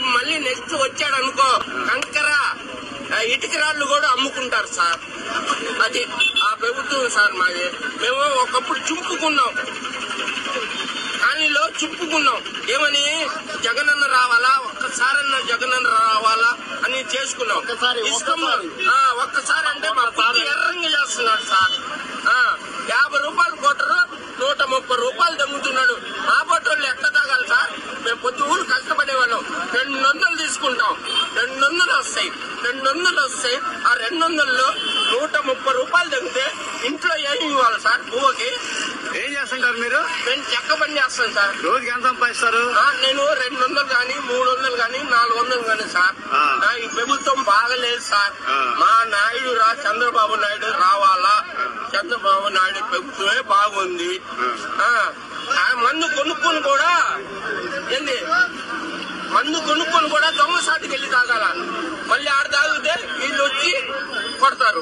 మళ్ళీ నెక్స్ట్ వచ్చాడు అనుకో కంకర ఆ, ఇటుక రాళ్ళు కూడా అమ్ముకుంటారు సార్ అది ఆ ప్రభుత్వం సార్ మాది మేము ఒకప్పుడు చుంపుకున్నాం కాలనీలో చుప్పుకున్నాం ఏమని జగనన్న రావాలా ఒక్కసారన్న జగనన్న రావాలా అని చేసుకున్నాం ఒక్కసారి, ఇష్టం ఒక్కసారి. ఆ, ఒక్కసారి అంటే మా పార్టీ ఎర్రంగా చేస్తున్నాడు సార్ ఆ, యాభై రూపాయలు కొట్టరు నూట ముప్పై రూపాయలు తగ్గుతున్నాడు మా పొట్టోళ్ళు ఎట్లా తాగాలి సార్ మేము పొద్దు ఊరు కష్టపడే వాళ్ళం రెండు వందలు తీసుకుంటాం రెండు వందలు వస్తాయి రెండు వందలు వస్తాయి ఆ రెండు వందల్లో నూట ముప్పై రూపాయలు తగ్గితే ఇంట్లో ఏమి ఇవ్వాలి సార్ పువ్వుకి ఏం చేస్తుంటారు మీరు మేము చెక్క పని చేస్తాం సార్ రోజుకి ఎంత సంపాదిస్తారు ఆ, నేను రెండు వందలు కానీ మూడు వందలు కానీ నాలుగు వందలు కానీ సార్ ఆ. ఆ, ఈ ప్రభుత్వం బాగలేదు సార్ ఆ. మా నాయుడు రా చంద్రబాబు నాయుడు రావాలా చంద్రబాబు నాయుడు ప్రభుత్వమే బాగుంది ఆ, ఆ మందు కొనుక్కొని కూడా ఏంది మందు కొనుక్కొని కూడా దొంగ సాటికి వెళ్ళి తాగాల మళ్ళీ ఆడ తాగితే వీళ్ళు వచ్చి కొడతారు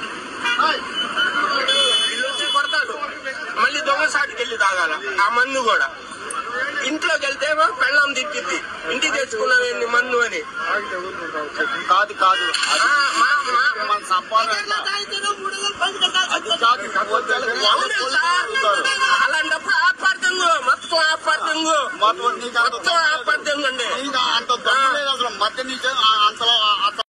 వీళ్ళు వచ్చి కొడతారు మళ్ళీ దొంగ సాటికి వెళ్ళి తాగాల ఆ మందు కూడా ఇంట్లోకి వెళ్తే పెళ్ళం తిట్టిద్ది ఇంటికి తెచ్చుకున్నావేంది మందు అని కాదు కాదు ఆ, మా- మా- మన సంపాదన అది కాదు అవును సార్. అలాంటప్పుడు ఆపార్థంగు మొత్తం ఆపార్థంగు మొత్తం నీకు అంత మొత్తం ఆపార్థంగు అండి నీకు అంత దమ్ము లేదు అసలు మధ్య నుంచి ఆ- ఆ